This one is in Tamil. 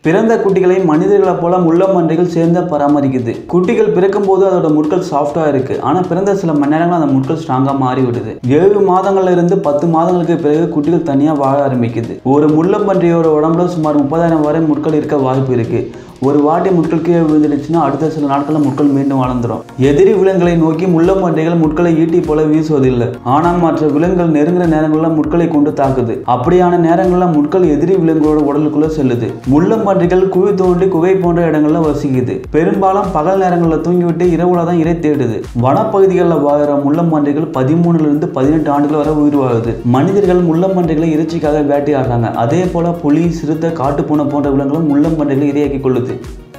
பிறந்த குட்டிகளை மனிதர்களைப் போல முள்ளம்பன்றிகள் சேர்ந்து பராமரிக்குது குட்டிகள் பிறக்கும் போது அதோட முட்கள் சாஃப்டா இருக்கு ஆனா பிறந்த சில மணி நேரங்கள் அந்த முட்கள் ஸ்ட்ராங்கா மாறி விடுது ஏழு மாதங்கள்ல இருந்து பத்து மாதங்களுக்கு பிறகு குட்டிகள் தனியா வாழ ஆரம்பிக்குது ஒரு முள்ளம்பன்றியோட உடம்புல சுமார் முப்பதாயிரம் வரை முட்கள் இருக்க வாய்ப்பு இருக்கு ஒரு வாட்டி முட்கள் கீழே விழுந்துடுச்சுன்னா அடுத்த சில நாட்களில் முட்கள் மீண்டும் வளர்ந்துரும் எதிரி விலங்குகளை நோக்கி முள்ளம்பன்றிகள் முட்களை ஈட்டி போல வீசுவதில்லை ஆனால் மற்ற விலங்குகள் நெருங்குற நேரங்களில் முட்களை கொண்டு தாக்குது அப்படியான நேரங்களில் முட்கள் எதிரி விலங்குகளோட உடலுக்குள்ள செல்லுது முள்ளம்பன்றிகள் குழி தோண்டி குகை போன்ற இடங்கள்ல வசிக்குது பெரும்பாலும் பகல் நேரங்களில் தூங்கிவிட்டு இரவுல தான் இறை தேடுது வனப்பகுதிகளில் வாழ்கிற முள்ளம்பன்றிகள் பதிமூணுல இருந்து பதினெட்டு ஆண்டுகள் வரை உயிர் வாழுது மனிதர்கள் முள்ளம்பன்றிகளை இறைச்சிக்காக வேட்டையாடுறாங்க அதே போல புலி சிறுத்தை காட்டுப்பூனை போன்ற விலங்குகளும் முள்ளம்பன்றிகளை இரையாக்கி கொள்ளுது